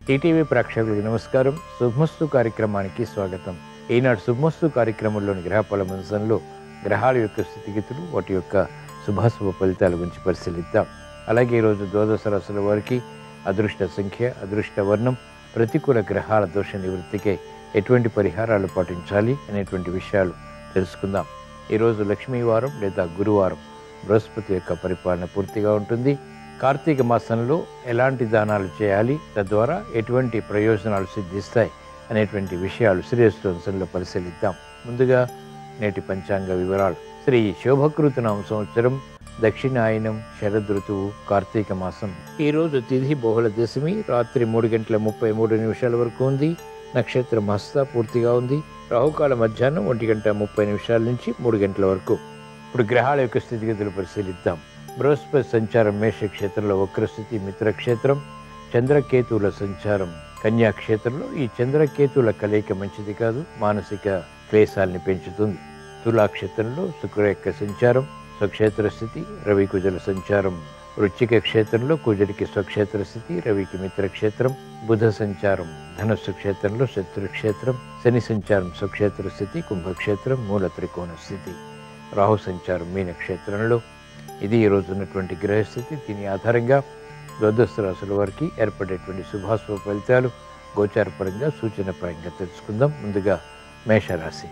ETV ప్రేక్షకులకు నమస్కారం శుభమస్తు కార్యక్రమానికి స్వాగతం ఈనాడు శుభమస్తు కార్యక్రమంలోని గ్రహ పలమంశంలో గ్రహాల యొక్క స్థితిగతులు వాటి యొక్క శుభాశుభ ఫలితాల గురించి పరిశీలిద్దాం అలాగే ఈరోజు ద్వాదశ రాశుల వారికి అదృష్ట సంఖ్య అదృష్ట వర్ణం ప్రతికూల గ్రహాల దోష నివృత్తికి ఎటువంటి పరిహారాలు పాటించాలి అనేటువంటి విషయాలు తెలుసుకుందాం ఈరోజు లక్ష్మీవారం లేదా గురువారం బృహస్పతి యొక్క పరిపాలన పూర్తిగా ఉంటుంది కార్తీక మాసంలో ఎలాంటి దానాలు చేయాలి తద్వారా ఎటువంటి ప్రయోజనాలు సిద్ధిస్తాయి అనేటువంటి విషయాలు శ్రేయస్సు అంశంలో పరిశీలిద్దాం ముందుగా నేటి పంచాంగ వివరాలు శ్రీ శోభకృతనామ సంవత్సరం దక్షిణాయనం శరద్ ఋతువు కార్తీక మాసం ఈ రోజు తిథి బహుళ దశమి రాత్రి మూడు గంటల ముప్పై మూడు నిమిషాల వరకు ఉంది నక్షత్రం హస్త పూర్తిగా ఉంది రాహుకాల మధ్యాహ్నం ఒంటి గంట ముప్పై నిమిషాల నుంచి మూడు గంటల వరకు ఇప్పుడు గ్రహాల యొక్క స్థితిగతులు పరిశీలిద్దాం బృహస్పతి సంచారం మేష క్షేత్రంలో వక్రస్థితి మిత్రక్షేత్రం చంద్రకేతువుల సంచారం కన్యా క్షేత్రంలో ఈ చంద్రకేతువుల కలయిక మంచిది కాదు మానసిక క్లేశాల్ని పెంచుతుంది తులా క్షేత్రంలో శుక్ర యొక్క సంచారం స్వక్షేత్ర స్థితి రవి కుజల సంచారం వృశ్చిక క్షేత్రంలో కుజుడికి స్వక్షేత్ర స్థితి రవికి మిత్రక్షేత్రం బుధ సంచారం ధనస్సు క్షేత్రంలో శత్రుక్షేత్రం శని సంచారం స్వక్షేత్ర స్థితి కుంభక్షేత్రం మూల త్రికోణ స్థితి రాహు సంచారం మీన క్షేత్రంలో ఇది ఈ రోజు ఉన్నటువంటి గ్రహస్థితి దీని ఆధారంగా ద్వాదశ రాశుల వారికి ఏర్పడేటువంటి శుభాశుభ ఫలితాలు గోచారపరంగా సూచనపరంగా తెలుసుకుందాం ముందుగా మేషరాశి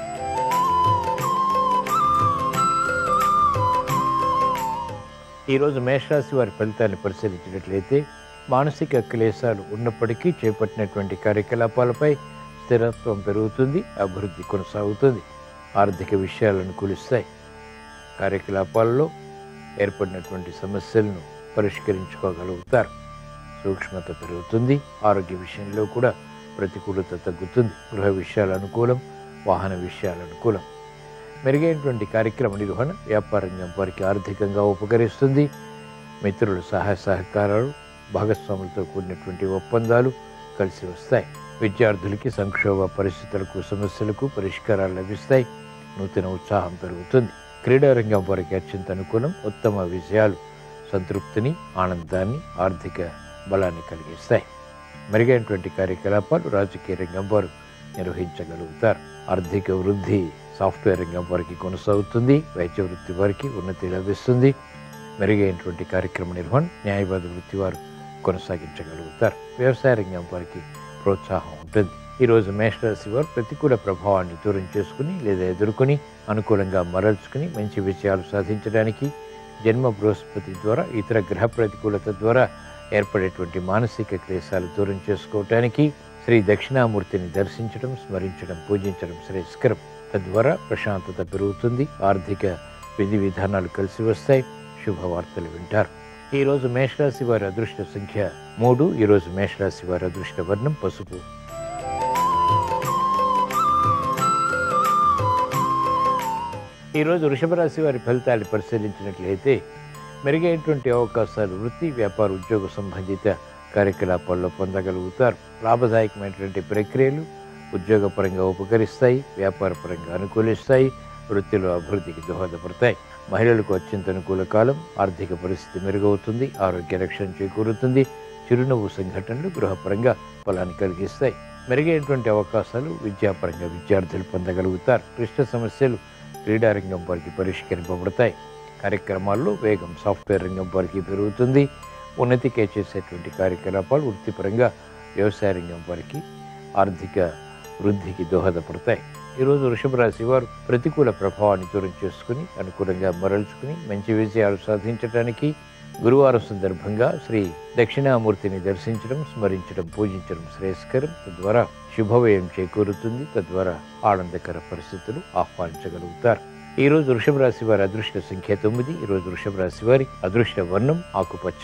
ఈరోజు మేషరాశి వారి ఫలితాన్ని పరిశీలించినట్లయితే మానసిక క్లేశాలు ఉన్నప్పటికీ చేపట్టినటువంటి కార్యకలాపాలపై స్థిరత్వం పెరుగుతుంది అభివృద్ధి కొనసాగుతుంది ఆర్థిక విషయాలు అనుకూలిస్తాయి కార్యకలాపాల్లో ఏర్పడినటువంటి సమస్యలను పరిష్కరించుకోగలుగుతారు సూక్ష్మత పెరుగుతుంది ఆరోగ్య విషయంలో కూడా ప్రతికూలత తగ్గుతుంది గృహ విషయాలు అనుకూలం వాహన విషయాలు అనుకూలం మెరుగైనటువంటి కార్యక్రమ నిర్వహణ వ్యాపార రంగం వారికి ఆర్థికంగా ఉపకరిస్తుంది మిత్రుల సహాయ సహకారాలు భాగస్వాములతో కూడినటువంటి ఒప్పందాలు కలిసి వస్తాయి విద్యార్థులకి సంక్షోభ పరిస్థితులకు సమస్యలకు పరిష్కారాలు లభిస్తాయి నూతన ఉత్సాహం పెరుగుతుంది క్రీడారంగం వారికి అత్యంత అనుకూలం ఉత్తమ విజయాలు సంతృప్తిని ఆనందాన్ని ఆర్థిక బలాన్ని కలిగిస్తాయి మెరుగైనటువంటి కార్యకలాపాలు రాజకీయ రంగం వారు నిర్వహించగలుగుతారు ఆర్థిక వృద్ధి సాఫ్ట్వేర్ రంగం వారికి కొనసాగుతుంది వైద్య వృత్తి వారికి ఉన్నతి లభిస్తుంది మెరుగైనటువంటి కార్యక్రమ నిర్వహణ న్యాయవాద వృత్తి వారు కొనసాగించగలుగుతారు వ్యవసాయ రంగం వారికి ప్రోత్సాహం ఉంటుంది ఈరోజు మేషరాశి వారు ప్రతికూల ప్రభావాన్ని దూరం చేసుకుని లేదా ఎదుర్కొని అనుకూలంగా మరల్చుకుని మంచి విజయాలు సాధించడానికి జన్మ బృహస్పతి ద్వారా ఇతర గ్రహ ప్రతికూలత ద్వారా ఏర్పడేటువంటి మానసిక క్లేశాలు దూరం చేసుకోవటానికి శ్రీ దక్షిణామూర్తిని దర్శించడం స్మరించడం పూజించడం శ్రేయస్కరం తద్వారా ప్రశాంతత పెరుగుతుంది ఆర్థిక విధి విధానాలు కలిసి వస్తాయి శుభవార్తలు వింటారు ఈ రోజు మేషరాశి వారి అదృష్ట సంఖ్య మూడు ఈ రోజు మేషరాశి వారి అదృష్ట వర్ణం పసుపు ఈరోజు వృషభ రాశి వారి ఫలితాలు పరిశీలించినట్లయితే మెరుగైనటువంటి అవకాశాలు వృత్తి వ్యాపార ఉద్యోగ సంబంధిత కార్యకలాపాల్లో పొందగలుగుతారు లాభదాయకమైనటువంటి ప్రక్రియలు ఉద్యోగపరంగా ఉపకరిస్తాయి వ్యాపారపరంగా అనుకూలిస్తాయి వృత్తిలో అభివృద్ధికి దోహదపడతాయి మహిళలకు అత్యంత అనుకూల కాలం ఆర్థిక పరిస్థితి మెరుగవుతుంది ఆరోగ్య రక్షణ చేకూరుతుంది చిరునవ్వు సంఘటనలు గృహపరంగా ఫలాన్ని కలిగిస్తాయి మెరుగైనటువంటి అవకాశాలు విద్యాపరంగా విద్యార్థులు పొందగలుగుతారు క్లిష్ట సమస్యలు క్రీడారంగం వారికి పరిష్కరింపబడతాయి కార్యక్రమాల్లో వేగం సాఫ్ట్వేర్ రంగం వారికి పెరుగుతుంది ఉన్నతికే చేసేటువంటి కార్యకలాపాలు వృత్తిపరంగా వ్యవసాయ రంగం వారికి ఆర్థిక వృద్ధికి దోహదపడతాయి ఈరోజు వృషభ రాశి వారు ప్రతికూల ప్రభావాన్ని దూరం చేసుకుని అనుకూలంగా మరల్చుకుని మంచి విజయాలు సాధించడానికి గురువారం సందర్భంగా శ్రీ దక్షిణామూర్తిని దర్శించడం స్మరించడం పూజించడం శ్రేయస్కరం తద్వారా శుభవ్యయం చేకూరుతుంది తద్వారా ఆనందకర పరిస్థితులు ఆహ్వానించగలుగుతారు ఈ రోజు వృషభ రాశి వారి అదృష్ట సంఖ్య తొమ్మిది ఈ రోజు వృషభ రాశి వారి అదృష్ట వర్ణం ఆకుపచ్చ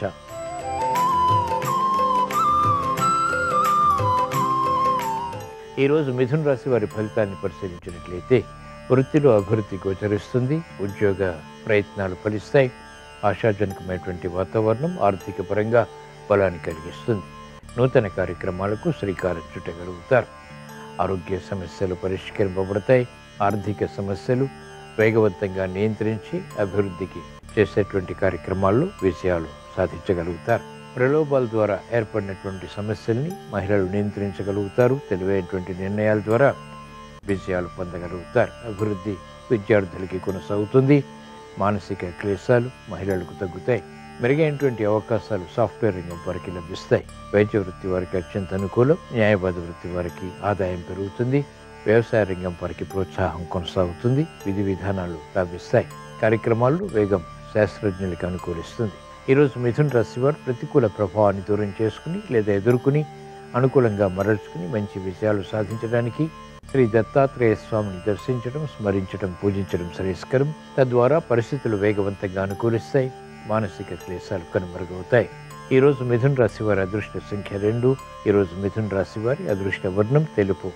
ఈరోజు మిథున రాశి వారి ఫలితాన్ని పరిశీలించినట్లయితే వృత్తిలో అభివృద్ధి గోచరిస్తుంది ఉద్యోగ ప్రయత్నాలు ఫలిస్తాయి ఆశాజనకమైనటువంటి వాతావరణం ఆర్థిక పరంగా బలాన్ని కలిగిస్తుంది నూతన కార్యక్రమాలకు శ్రీకారం చుట్టగలుగుతారు ఆరోగ్య సమస్యలు పరిష్కరింపబడతాయి ఆర్థిక సమస్యలు వేగవంతంగా నియంత్రించి అభివృద్ధికి చేసేటువంటి కార్యక్రమాల్లో విజయాలు సాధించగలుగుతారు ప్రలోభాల ద్వారా ఏర్పడినటువంటి సమస్యల్ని మహిళలు నియంత్రించగలుగుతారు తెలివైనటువంటి నిర్ణయాల ద్వారా విజయాలు పొందగలుగుతారు అభివృద్ధి విద్యార్థులకి కొనసాగుతుంది మానసిక క్లేశాలు మహిళలకు తగ్గుతాయి మెరుగైనటువంటి అవకాశాలు సాఫ్ట్వేర్ రంగం వారికి లభిస్తాయి వైద్య వృత్తి వారికి అత్యంత అనుకూలం న్యాయవాద వృత్తి వారికి ఆదాయం పెరుగుతుంది వ్యవసాయ రంగం వారికి ప్రోత్సాహం కొనసాగుతుంది విధి విధానాలు లాభిస్తాయి కార్యక్రమాల్లో వేగం శాస్త్రజ్ఞులకు అనుకూలిస్తుంది ఈరోజు మిథున్ రాశి వారు ప్రతికూల ప్రభావాన్ని దూరం చేసుకుని లేదా ఎదుర్కొని అనుకూలంగా మరల్చుకుని మంచి విజయాలు సాధించడానికి శ్రీ దత్తాత్రేయ స్వామిని దర్శించడం స్మరించడం పూజించడం శ్రేయస్కరం తద్వారా పరిస్థితులు వేగవంతంగా అనుకూలిస్తాయి మానసిక క్లేశాలు కనుమరుగవుతాయి ఈ రోజు మిథున్ రాశి వారి అదృష్ట సంఖ్య రెండు ఈ రోజు మిథున్ రాశి వారి అదృష్ట వర్ణం తెలుపు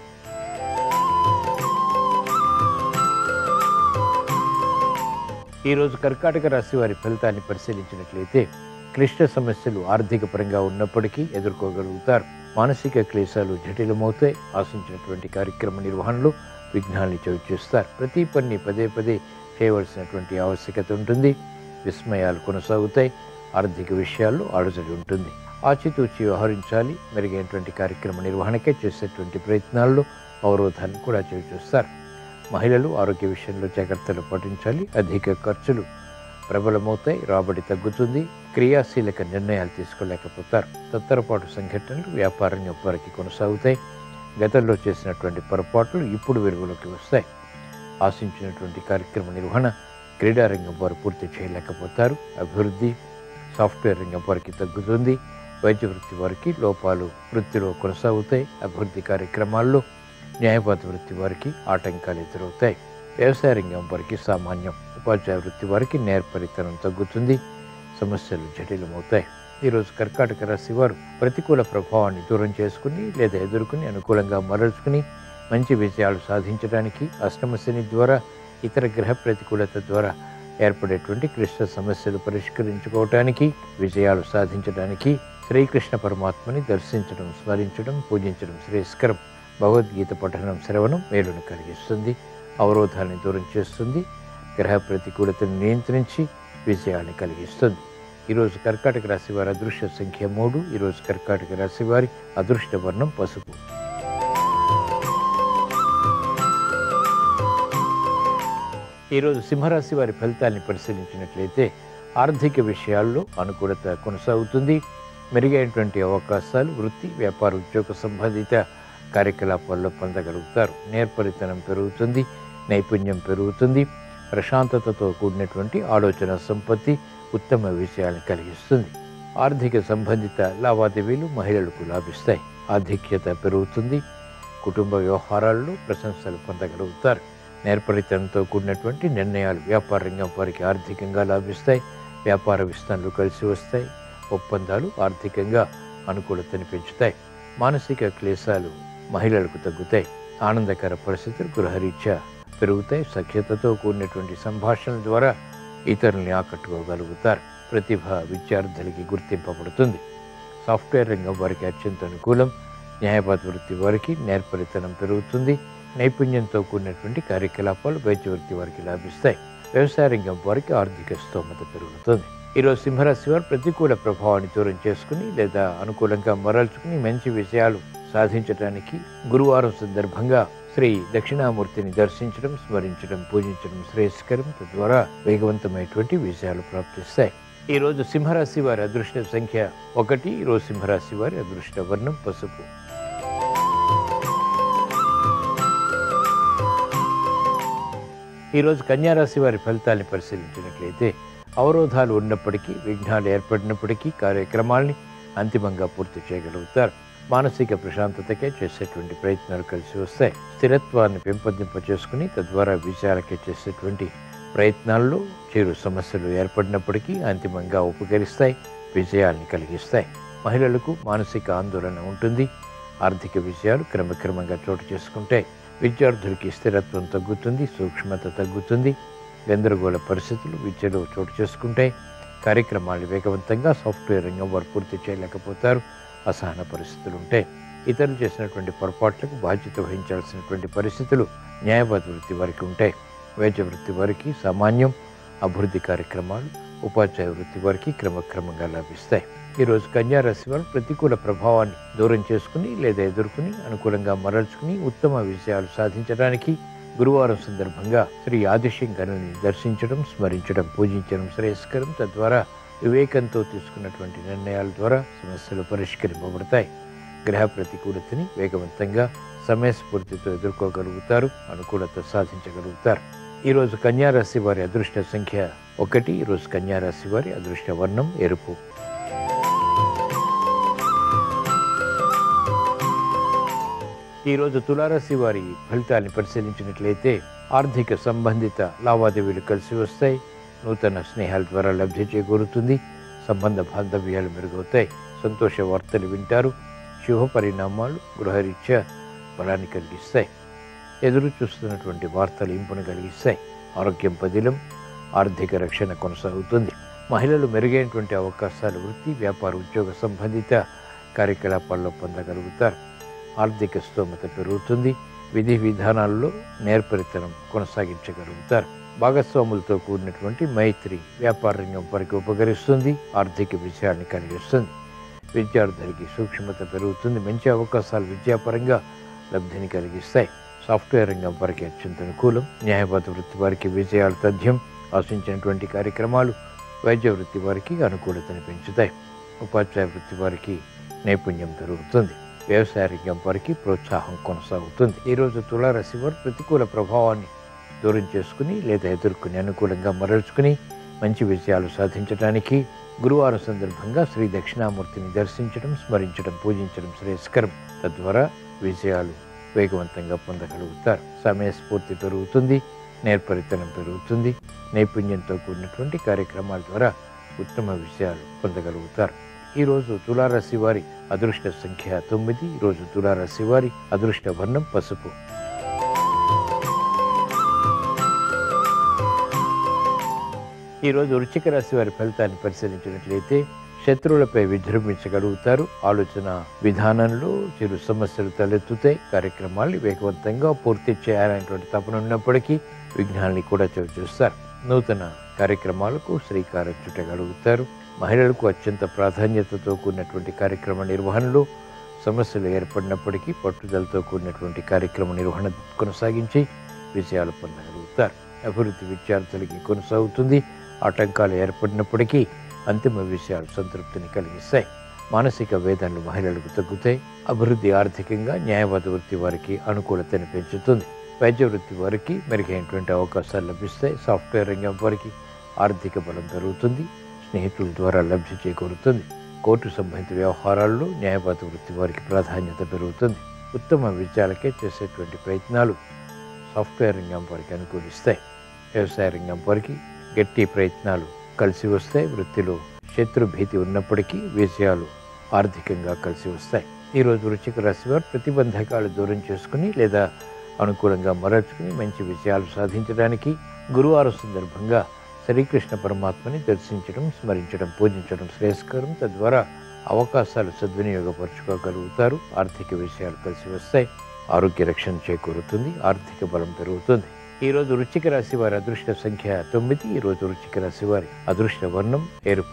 ఈ రోజు కర్కాటక రాశి వారి ఫలితాన్ని పరిశీలించినట్లయితే క్లిష్ట సమస్యలు ఆర్థిక పరంగా ఉన్నప్పటికీ ఎదుర్కోగలుగుతారు మానసిక క్లేశాలు జటిలమవుతాయి ఆశించినటువంటి కార్యక్రమ నిర్వహణలో విఘ్నాల్ని చవిచూస్తారు ప్రతి పని పదే పదే చేయవలసినటువంటి ఆవశ్యకత ఉంటుంది విస్మయాలు కొనసాగుతాయి ఆర్థిక విషయాల్లో అడుజడి ఉంటుంది ఆచితూచి వ్యవహరించాలి మెరుగైనటువంటి కార్యక్రమ నిర్వహణకే చేసేటువంటి ప్రయత్నాల్లో అవరోధాన్ని కూడా చవిచూస్తారు మహిళలు ఆరోగ్య విషయంలో జాగ్రత్తలు పాటించాలి అధిక ఖర్చులు ప్రబలమవుతాయి రాబడి తగ్గుతుంది క్రియాశీలక నిర్ణయాలు తీసుకోలేకపోతారు తత్తరపాటు సంఘటనలు వ్యాపారంగా వారికి కొనసాగుతాయి గతంలో చేసినటువంటి పొరపాట్లు ఇప్పుడు వెలుగులోకి వస్తాయి ఆశించినటువంటి కార్యక్రమ నిర్వహణ క్రీడారంగం వారు పూర్తి చేయలేకపోతారు అభివృద్ధి సాఫ్ట్వేర్ రంగం వారికి తగ్గుతుంది వైద్య వృత్తి వారికి లోపాలు వృత్తిలో కొనసాగుతాయి అభివృద్ధి కార్యక్రమాల్లో న్యాయవాద వృత్తి వారికి ఆటంకాలు ఎదురవుతాయి వ్యవసాయ రంగం వారికి సామాన్యం ఉపాధ్యాయ వృత్తి వారికి నేర్పరితనం తగ్గుతుంది సమస్యలు జటిలమవుతాయి ఈరోజు కర్కాటక రాశి వారు ప్రతికూల ప్రభావాన్ని దూరం చేసుకుని లేదా ఎదుర్కొని అనుకూలంగా మరల్చుకుని మంచి విజయాలు సాధించడానికి అష్టమ శని ద్వారా ఇతర గ్రహ ప్రతికూలత ద్వారా ఏర్పడేటువంటి క్లిష్ట సమస్యలు పరిష్కరించుకోవటానికి విజయాలు సాధించడానికి శ్రీకృష్ణ పరమాత్మని దర్శించడం స్మరించడం పూజించడం శ్రేయస్కరం భగవద్గీత పఠనం శ్రవణం మేలును కలిగిస్తుంది అవరోధాన్ని దూరం చేస్తుంది గ్రహ ప్రతికూలతను నియంత్రించి విజయాన్ని కలిగిస్తుంది ఈరోజు కర్కాటక రాశి వారి అదృష్ట సంఖ్య మూడు ఈరోజు కర్కాటక రాశి వారి అదృష్ట వర్ణం పసుపు ఈరోజు సింహరాశి వారి ఫలితాన్ని పరిశీలించినట్లయితే ఆర్థిక విషయాల్లో అనుకూలత కొనసాగుతుంది మెరుగైనటువంటి అవకాశాలు వృత్తి వ్యాపార ఉద్యోగ సంబంధిత కార్యకలాపాల్లో పొందగలుగుతారు నేర్పరితనం పెరుగుతుంది నైపుణ్యం పెరుగుతుంది ప్రశాంతతతో కూడినటువంటి ఆలోచన సంపత్తి ఉత్తమ విషయాన్ని కలిగిస్తుంది ఆర్థిక సంబంధిత లావాదేవీలు మహిళలకు లాభిస్తాయి ఆధిక్యత పెరుగుతుంది కుటుంబ వ్యవహారాల్లో ప్రశంసలు పొందగలుగుతారు నేర్పరితనంతో కూడినటువంటి నిర్ణయాలు వ్యాపార రంగం వారికి ఆర్థికంగా లాభిస్తాయి వ్యాపార విస్తరణలు కలిసి వస్తాయి ఒప్పందాలు ఆర్థికంగా అనుకూలతని పెంచుతాయి మానసిక క్లేశాలు మహిళలకు తగ్గుతాయి ఆనందకర పరిస్థితులు గృహరీత్యా పెరుగుతాయి సఖ్యతతో కూడినటువంటి సంభాషణల ద్వారా ఇతరుల్ని ఆకట్టుకోగలుగుతారు ప్రతిభ విద్యార్థులకి గుర్తింపబడుతుంది సాఫ్ట్వేర్ రంగం వారికి అత్యంత అనుకూలం న్యాయవాద వృత్తి వారికి నేర్పరితనం పెరుగుతుంది నైపుణ్యంతో కూడినటువంటి కార్యకలాపాలు వైద్య వృత్తి వారికి లాభిస్తాయి వ్యవసాయ రంగం వారికి ఆర్థిక స్తోమత పెరుగుతుంది ఈరోజు సింహరాశి వారు ప్రతికూల ప్రభావాన్ని దూరం చేసుకుని లేదా అనుకూలంగా మరల్చుకుని మంచి విషయాలు సాధించడానికి గురువారం సందర్భంగా శ్రీ దక్షిణామూర్తిని దర్శించడం స్మరించడం పూజించడం శ్రేయస్కరం తద్వారా వేగవంతమైనటువంటి విజయాలు ప్రాప్తిస్తాయి ఈ రోజు సింహరాశి వారి అదృష్ట సంఖ్య ఒకటి ఈ రోజు సింహరాశి వారి అదృష్ట వర్ణం పసుపు ఈరోజు కన్యారాశి వారి ఫలితాన్ని పరిశీలించినట్లయితే అవరోధాలు ఉన్నప్పటికీ విఘ్నాలు ఏర్పడినప్పటికీ కార్యక్రమాల్ని అంతిమంగా పూర్తి చేయగలుగుతారు మానసిక ప్రశాంతతకే చేసేటువంటి ప్రయత్నాలు కలిసి వస్తాయి స్థిరత్వాన్ని పెంపొందింప చేసుకుని తద్వారా విజయాలకే చేసేటువంటి ప్రయత్నాల్లో చిరు సమస్యలు ఏర్పడినప్పటికీ అంతిమంగా ఉపకరిస్తాయి విజయాల్ని కలిగిస్తాయి మహిళలకు మానసిక ఆందోళన ఉంటుంది ఆర్థిక విజయాలు క్రమక్రమంగా చోటు చేసుకుంటాయి విద్యార్థులకి స్థిరత్వం తగ్గుతుంది సూక్ష్మత తగ్గుతుంది గందరగోళ పరిస్థితులు విద్యలో చోటు చేసుకుంటాయి కార్యక్రమాలు వేగవంతంగా సాఫ్ట్వేర్ రంగం వారు పూర్తి చేయలేకపోతారు అసహన పరిస్థితులు ఉంటాయి ఇతరులు చేసినటువంటి పొరపాట్లకు బాధ్యత వహించాల్సినటువంటి పరిస్థితులు న్యాయవాద వృత్తి వారికి ఉంటాయి వైద్య వృత్తి వారికి సామాన్యం అభివృద్ధి కార్యక్రమాలు ఉపాధ్యాయ వృత్తి వారికి క్రమక్రమంగా లభిస్తాయి ఈరోజు కన్యా రాశి వారు ప్రతికూల ప్రభావాన్ని దూరం చేసుకుని లేదా ఎదుర్కొని అనుకూలంగా మరల్చుకుని ఉత్తమ విజయాలు సాధించడానికి గురువారం సందర్భంగా శ్రీ ఆదిశంకరుని దర్శించడం స్మరించడం పూజించడం శ్రేయస్కరం తద్వారా వివేకంతో తీసుకున్నటువంటి నిర్ణయాల ద్వారా సమస్యలు పరిష్కరింపబడతాయి గ్రహ ప్రతికూలతని వేగవంతంగా సమయస్ఫూర్తితో ఎదుర్కోగలుగుతారు అనుకూలత సాధించగలుగుతారు ఈరోజు కన్యారాశి వారి అదృష్ట సంఖ్య ఒకటి ఈరోజు కన్యారాశి వారి అదృష్ట వర్ణం ఎరుపు ఈరోజు తులారాశి వారి ఫలితాన్ని పరిశీలించినట్లయితే ఆర్థిక సంబంధిత లావాదేవీలు కలిసి వస్తాయి నూతన స్నేహాల ద్వారా లబ్ధి చేకూరుతుంది సంబంధ బాంధవ్యాలు మెరుగవుతాయి సంతోష వార్తలు వింటారు శుభ పరిణామాలు గృహరీత్యా బలాన్ని కలిగిస్తాయి ఎదురు చూస్తున్నటువంటి వార్తలు ఇంపును కలిగిస్తాయి ఆరోగ్యం పదిలం ఆర్థిక రక్షణ కొనసాగుతుంది మహిళలు మెరుగైనటువంటి అవకాశాలు వృత్తి వ్యాపార ఉద్యోగ సంబంధిత కార్యకలాపాల్లో పొందగలుగుతారు ఆర్థిక స్తోమత పెరుగుతుంది విధి విధానాల్లో నేర్పరితనం కొనసాగించగలుగుతారు భాగస్వాములతో కూడినటువంటి మైత్రి వ్యాపార రంగం వరకు ఉపకరిస్తుంది ఆర్థిక విజయాన్ని కలిగిస్తుంది విద్యార్థులకి సూక్ష్మత పెరుగుతుంది మంచి అవకాశాలు విద్యాపరంగా లబ్ధిని కలిగిస్తాయి సాఫ్ట్వేర్ రంగం వారికి అత్యంత అనుకూలం న్యాయవాద వృత్తి వారికి విజయాలు తథ్యం ఆశించినటువంటి కార్యక్రమాలు వైద్య వృత్తి వారికి అనుకూలతను పెంచుతాయి ఉపాధ్యాయ వృత్తి వారికి నైపుణ్యం పెరుగుతుంది వ్యవసాయ రంగం వారికి ప్రోత్సాహం కొనసాగుతుంది ఈరోజు తులారాశి వారు ప్రతికూల ప్రభావాన్ని దూరం చేసుకుని లేదా ఎదుర్కొని అనుకూలంగా మరల్చుకుని మంచి విజయాలు సాధించడానికి గురువారం సందర్భంగా శ్రీ దక్షిణామూర్తిని దర్శించడం స్మరించడం పూజించడం శ్రేయస్కరం తద్వారా విజయాలు వేగవంతంగా పొందగలుగుతారు సమయస్ఫూర్తి పెరుగుతుంది నేర్పరితనం పెరుగుతుంది నైపుణ్యంతో కూడినటువంటి కార్యక్రమాల ద్వారా ఉత్తమ విజయాలు పొందగలుగుతారు ఈరోజు తులారాశి వారి అదృష్ట సంఖ్య తొమ్మిది ఈరోజు తులారాశి వారి అదృష్ట వర్ణం పసుపు ఈరోజు వృశ్చిక రాశి వారి ఫలితాన్ని పరిశీలించినట్లయితే శత్రువులపై విజృంభించగలుగుతారు ఆలోచన విధానంలో చిరు సమస్యలు తలెత్తుతాయి కార్యక్రమాల్ని వేగవంతంగా పూర్తి చేయాలనేటువంటి తపన ఉన్నప్పటికీ విఘ్నాల్ని కూడా చవిచూస్తారు నూతన కార్యక్రమాలకు శ్రీకారం చుట్టగలుగుతారు మహిళలకు అత్యంత ప్రాధాన్యతతో కూడినటువంటి కార్యక్రమ నిర్వహణలో సమస్యలు ఏర్పడినప్పటికీ పట్టుదలతో కూడినటువంటి కార్యక్రమ నిర్వహణ కొనసాగించి విజయాలు పొందగలుగుతారు అభివృద్ధి విద్యార్థులకి కొనసాగుతుంది ఆటంకాలు ఏర్పడినప్పటికీ అంతిమ విషయాలు సంతృప్తిని కలిగిస్తాయి మానసిక వేదనలు మహిళలకు తగ్గుతాయి అభివృద్ధి ఆర్థికంగా న్యాయవాద వృత్తి వారికి అనుకూలతను పెంచుతుంది వైద్య వృత్తి వారికి మెరుగైనటువంటి అవకాశాలు లభిస్తాయి సాఫ్ట్వేర్ రంగం వారికి ఆర్థిక బలం పెరుగుతుంది స్నేహితుల ద్వారా లబ్ధి చేకూరుతుంది కోర్టు సంబంధిత వ్యవహారాల్లో న్యాయవాద వృత్తి వారికి ప్రాధాన్యత పెరుగుతుంది ఉత్తమ విజయాలకే చేసేటువంటి ప్రయత్నాలు సాఫ్ట్వేర్ రంగం వారికి అనుకూలిస్తాయి వ్యవసాయ రంగం వారికి గట్టి ప్రయత్నాలు కలిసి వస్తాయి వృత్తిలో శత్రు భీతి ఉన్నప్పటికీ విజయాలు ఆర్థికంగా కలిసి వస్తాయి ఈరోజు వృశ్చిక రాశి వారు ప్రతిబంధకాలు దూరం చేసుకుని లేదా అనుకూలంగా మరల్చుకుని మంచి విజయాలు సాధించడానికి గురువారం సందర్భంగా శ్రీకృష్ణ పరమాత్మని దర్శించడం స్మరించడం పూజించడం శ్రేయస్కరం తద్వారా అవకాశాలు సద్వినియోగపరచుకోగలుగుతారు ఆర్థిక విషయాలు కలిసి వస్తాయి ఆరోగ్య రక్షణ చేకూరుతుంది ఆర్థిక బలం పెరుగుతుంది ఈ రోజు వృశ్చిక రాశి వారి అదృష్ట సంఖ్య తొమ్మిది ఈ రోజు వృశ్చిక రాశి వారి అదృష్ట వర్ణం ఎరుపు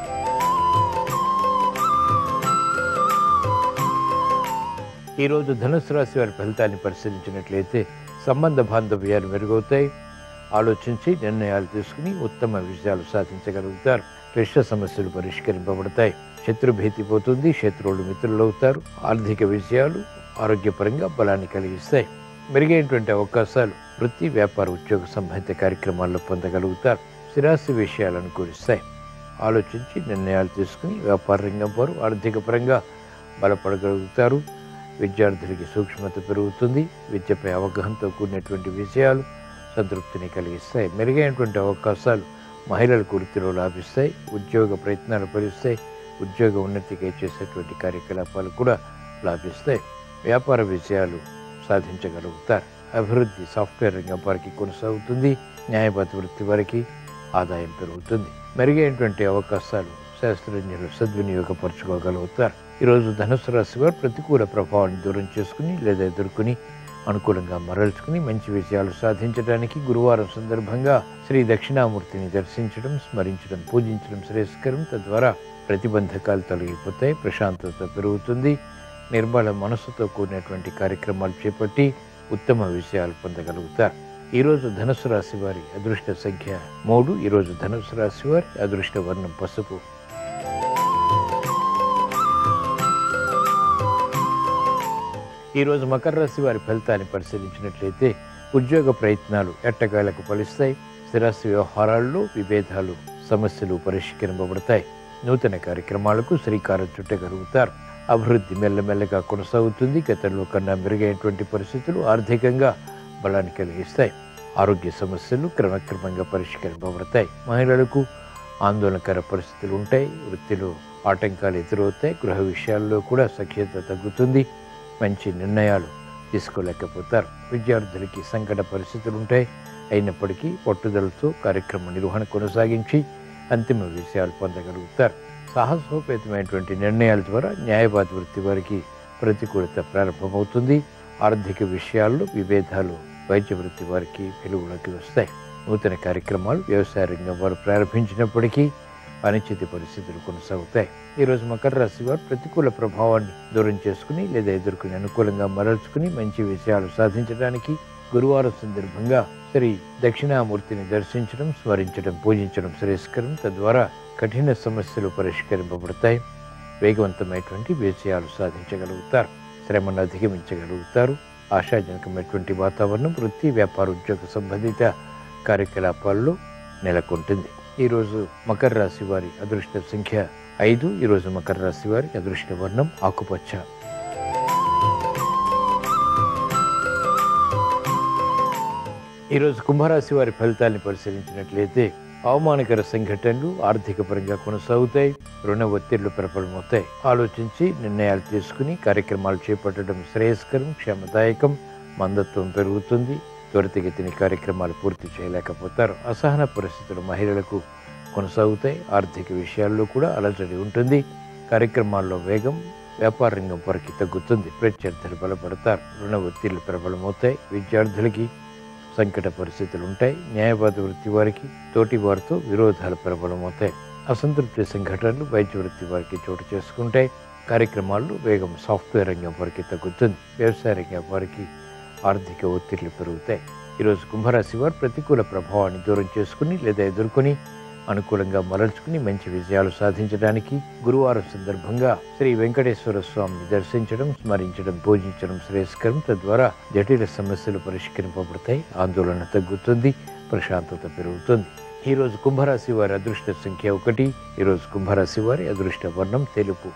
ఈరోజు ధనుసు రాశి వారి ఫలితాన్ని పరిశీలించినట్లయితే సంబంధ బాంధవ్యాలు మెరుగవుతాయి ఆలోచించి నిర్ణయాలు తీసుకుని ఉత్తమ విజయాలు సాధించగలుగుతారు క్లిష్ట సమస్యలు పరిష్కరింపబడతాయి శత్రు భీతి పోతుంది శత్రువులు మిత్రులు అవుతారు ఆర్థిక విజయాలు ఆరోగ్యపరంగా బలాన్ని కలిగిస్తాయి మెరుగైనటువంటి అవకాశాలు వృత్తి వ్యాపార ఉద్యోగ సంబంధిత కార్యక్రమాల్లో పొందగలుగుతారు స్థిరాస్తి విషయాలు అనుకూలిస్తాయి ఆలోచించి నిర్ణయాలు తీసుకుని వ్యాపార రంగం వారు ఆర్థిక పరంగా బలపడగలుగుతారు విద్యార్థులకి సూక్ష్మత పెరుగుతుంది విద్యపై అవగాహనతో కూడినటువంటి విషయాలు సంతృప్తిని కలిగిస్తాయి మెరుగైనటువంటి అవకాశాలు మహిళలకు వృత్తిలో లాభిస్తాయి ఉద్యోగ ప్రయత్నాలు ఫలిస్తాయి ఉద్యోగ ఉన్నతికై చేసేటువంటి కార్యకలాపాలు కూడా లాభిస్తాయి వ్యాపార విజయాలు సాధించగలుగుతారు అభివృద్ధి సాఫ్ట్వేర్ రంగం వారికి కొనసాగుతుంది న్యాయబద్ధ వృత్తి వారికి ఆదాయం పెరుగుతుంది మెరుగైనటువంటి అవకాశాలు శాస్త్రజ్ఞులు సద్వినియోగపరచుకోగలుగుతారు ఈరోజు ధనుసు రాశి వారు ప్రతికూల ప్రభావాన్ని దూరం చేసుకుని లేదా ఎదుర్కొని అనుకూలంగా మరల్చుకుని మంచి విజయాలు సాధించడానికి గురువారం సందర్భంగా శ్రీ దక్షిణామూర్తిని దర్శించడం స్మరించడం పూజించడం శ్రేయస్కరం తద్వారా ప్రతిబంధకాలు తొలగిపోతాయి ప్రశాంతత పెరుగుతుంది నిర్మల మనసుతో కూడినటువంటి కార్యక్రమాలు చేపట్టి ఉత్తమ విషయాలు పొందగలుగుతారు ఈరోజు ధనుసు రాశి వారి అదృష్ట సంఖ్య మూడు ఈరోజు ధనుసు రాశి వారి అదృష్ట వర్ణం పసుపు ఈరోజు మకర రాశి వారి ఫలితాన్ని పరిశీలించినట్లయితే ఉద్యోగ ప్రయత్నాలు ఎట్టగాలకు ఫలిస్తాయి స్థిరాస్తి వ్యవహారాల్లో విభేదాలు సమస్యలు పరిష్కరింపబడతాయి నూతన కార్యక్రమాలకు శ్రీకారం చుట్టగలుగుతారు అభివృద్ధి మెల్లమెల్లగా కొనసాగుతుంది గతంలో కన్నా మెరుగైనటువంటి పరిస్థితులు ఆర్థికంగా బలాన్ని కలిగిస్తాయి ఆరోగ్య సమస్యలు క్రమక్రమంగా పరిష్కరింపబడతాయి మహిళలకు ఆందోళనకర పరిస్థితులు ఉంటాయి వృత్తిలో ఆటంకాలు ఎదురవుతాయి గృహ విషయాల్లో కూడా సఖ్యత తగ్గుతుంది మంచి నిర్ణయాలు తీసుకోలేకపోతారు విద్యార్థులకి సంకట పరిస్థితులు ఉంటాయి అయినప్పటికీ పట్టుదలతో కార్యక్రమ నిర్వహణ కొనసాగించి అంతిమ విషయాలు పొందగలుగుతారు సాహసోపేతమైనటువంటి నిర్ణయాల ద్వారా న్యాయవాద వృత్తి వారికి ప్రతికూలత ప్రారంభమవుతుంది ఆర్థిక విషయాల్లో విభేదాలు వైద్య వృత్తి వారికి వెలుగులోకి వస్తాయి నూతన కార్యక్రమాలు వ్యవసాయ రంగం వారు ప్రారంభించినప్పటికీ అనిశ్చిత పరిస్థితులు కొనసాగుతాయి ఈరోజు మకర రాశి వారు ప్రతికూల ప్రభావాన్ని దూరం చేసుకుని లేదా ఎదుర్కొని అనుకూలంగా మరల్చుకుని మంచి విషయాలు సాధించడానికి గురువారం సందర్భంగా శ్రీ దక్షిణామూర్తిని దర్శించడం స్మరించడం పూజించడం శ్రేయస్కరం తద్వారా కఠిన సమస్యలు పరిష్కరింపబడతాయి వేగవంతమైనటువంటి విజయాలు సాధించగలుగుతారు శ్రమను అధిగమించగలుగుతారు ఆశాజనకమైనటువంటి వాతావరణం వృత్తి వ్యాపార ఉద్యోగ సంబంధిత కార్యకలాపాల్లో నెలకొంటుంది ఈరోజు మకర రాశి వారి అదృష్ట సంఖ్య ఐదు ఈరోజు మకర రాశి వారి అదృష్ట వర్ణం ఆకుపచ్చ ఈరోజు కుంభరాశి వారి ఫలితాన్ని పరిశీలించినట్లయితే అవమానకర సంఘటనలు ఆర్థిక పరంగా కొనసాగుతాయి రుణ ఒత్తిళ్లు ప్రబలమవుతాయి ఆలోచించి నిర్ణయాలు తీసుకుని కార్యక్రమాలు చేపట్టడం శ్రేయస్కరం క్షేమదాయకం మందత్వం పెరుగుతుంది త్వరితగతిని కార్యక్రమాలు పూర్తి చేయలేకపోతారు అసహన పరిస్థితులు మహిళలకు కొనసాగుతాయి ఆర్థిక విషయాల్లో కూడా అలజడి ఉంటుంది కార్యక్రమాల్లో వేగం వ్యాపార రంగం వరకు తగ్గుతుంది ప్రత్యర్థులు బలపడతారు రుణ ఒత్తిళ్లు ప్రబలమవుతాయి విద్యార్థులకి సంకట పరిస్థితులు ఉంటాయి న్యాయవాద వృత్తి వారికి తోటి వారితో విరోధాలు ప్రబలమవుతాయి అసంతృప్తి సంఘటనలు వైద్య వృత్తి వారికి చోటు చేసుకుంటాయి కార్యక్రమాల్లో వేగం సాఫ్ట్వేర్ రంగం వారికి తగ్గుతుంది వ్యవసాయ రంగం వారికి ఆర్థిక ఒత్తిళ్లు పెరుగుతాయి ఈరోజు కుంభరాశి వారు ప్రతికూల ప్రభావాన్ని దూరం చేసుకుని లేదా ఎదుర్కొని అనుకూలంగా మరల్చుకుని మంచి విజయాలు సాధించడానికి గురువారం సందర్భంగా శ్రీ వెంకటేశ్వర స్వామిని దర్శించడం స్మరించడం పూజించడం శ్రేయస్కరం తద్వారా జటిల సమస్యలు పరిష్కరింపబడతాయి ఆందోళన తగ్గుతుంది ప్రశాంతత పెరుగుతుంది ఈరోజు కుంభరాశి వారి అదృష్ట సంఖ్య ఒకటి ఈరోజు కుంభరాశి వారి అదృష్ట వర్ణం తెలుపు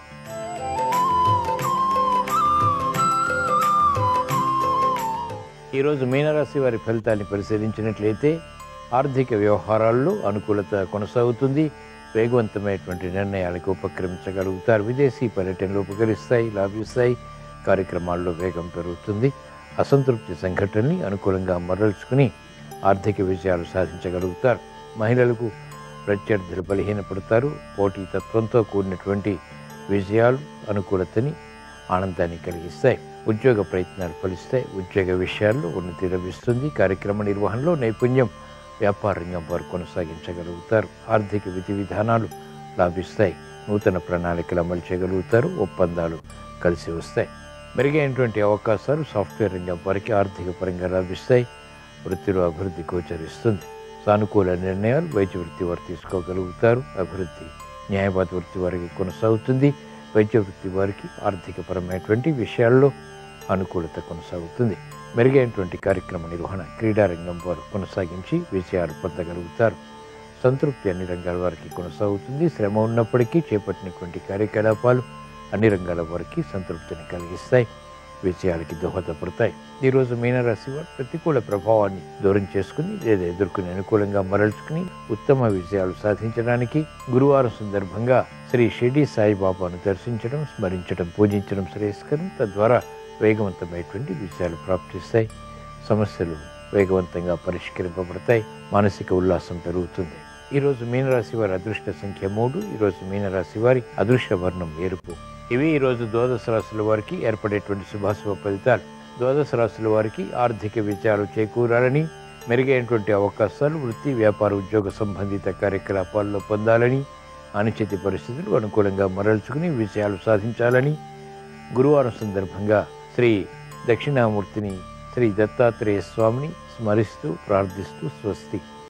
ఈరోజు మీనరాశి వారి ఫలితాన్ని పరిశీలించినట్లయితే ఆర్థిక వ్యవహారాల్లో అనుకూలత కొనసాగుతుంది వేగవంతమైనటువంటి నిర్ణయాలకు ఉపక్రమించగలుగుతారు విదేశీ పర్యటనలు ఉపకరిస్తాయి లాభిస్తాయి కార్యక్రమాల్లో వేగం పెరుగుతుంది అసంతృప్తి సంఘటనని అనుకూలంగా మరల్చుకుని ఆర్థిక విజయాలు సాధించగలుగుతారు మహిళలకు ప్రత్యర్థులు బలహీనపడతారు పోటీ తత్వంతో కూడినటువంటి విజయాలు అనుకూలతని ఆనందాన్ని కలిగిస్తాయి ఉద్యోగ ప్రయత్నాలు ఫలిస్తాయి ఉద్యోగ విషయాల్లో ఉన్నతి లభిస్తుంది కార్యక్రమ నిర్వహణలో నైపుణ్యం వ్యాపార రంగం వారు కొనసాగించగలుగుతారు ఆర్థిక విధి విధానాలు లాభిస్తాయి నూతన ప్రణాళికలు అమలు చేయగలుగుతారు ఒప్పందాలు కలిసి వస్తాయి మెరుగైనటువంటి అవకాశాలు సాఫ్ట్వేర్ రంగం వారికి ఆర్థిక పరంగా లభిస్తాయి వృత్తిలో అభివృద్ధి గోచరిస్తుంది సానుకూల నిర్ణయాలు వైద్య వృత్తి వారు తీసుకోగలుగుతారు అభివృద్ధి న్యాయవాద వృత్తి వారికి కొనసాగుతుంది వైద్య వృత్తి వారికి ఆర్థికపరమైనటువంటి విషయాల్లో అనుకూలత కొనసాగుతుంది మెరుగైనటువంటి కార్యక్రమ నిర్వహణ క్రీడారంగం వారు కొనసాగించి విజయాలు పొందగలుగుతారు సంతృప్తి అన్ని రంగాల వారికి కొనసాగుతుంది శ్రమ ఉన్నప్పటికీ చేపట్టినటువంటి కార్యకలాపాలు అన్ని రంగాల వారికి సంతృప్తిని కలిగిస్తాయి విజయాలకి దోహదపడతాయి ఈరోజు మీనరాశి వారు ప్రతికూల ప్రభావాన్ని దూరం చేసుకుని లేదా ఎదుర్కొని అనుకూలంగా మరల్చుకుని ఉత్తమ విజయాలు సాధించడానికి గురువారం సందర్భంగా శ్రీ షిర్డీ సాయిబాబాను దర్శించడం స్మరించడం పూజించడం శ్రేయస్కరం తద్వారా వేగవంతమైనటువంటి విజయాలు ప్రాప్తిస్తాయి సమస్యలు వేగవంతంగా పరిష్కరింపబడతాయి మానసిక ఉల్లాసం పెరుగుతుంది ఈరోజు మీనరాశి వారి అదృష్ట సంఖ్య మూడు ఈరోజు మీనరాశి వారి అదృష్ట వర్ణం ఎరుపు ఇవి ఈరోజు ద్వాదశ రాశుల వారికి ఏర్పడేటువంటి శుభాశుభ ఫలితాలు ద్వాదశ రాశుల వారికి ఆర్థిక విజయాలు చేకూరాలని మెరుగైనటువంటి అవకాశాలు వృత్తి వ్యాపార ఉద్యోగ సంబంధిత కార్యకలాపాల్లో పొందాలని అనిశ్చిత పరిస్థితులు అనుకూలంగా మరల్చుకుని విజయాలు సాధించాలని గురువారం సందర్భంగా శ్రీ దక్షిణామూర్తిని శ్రీ దత్తాత్రేయ స్వామిని స్మరిస్తూ ప్రార్థిస్తూ స్వస్తి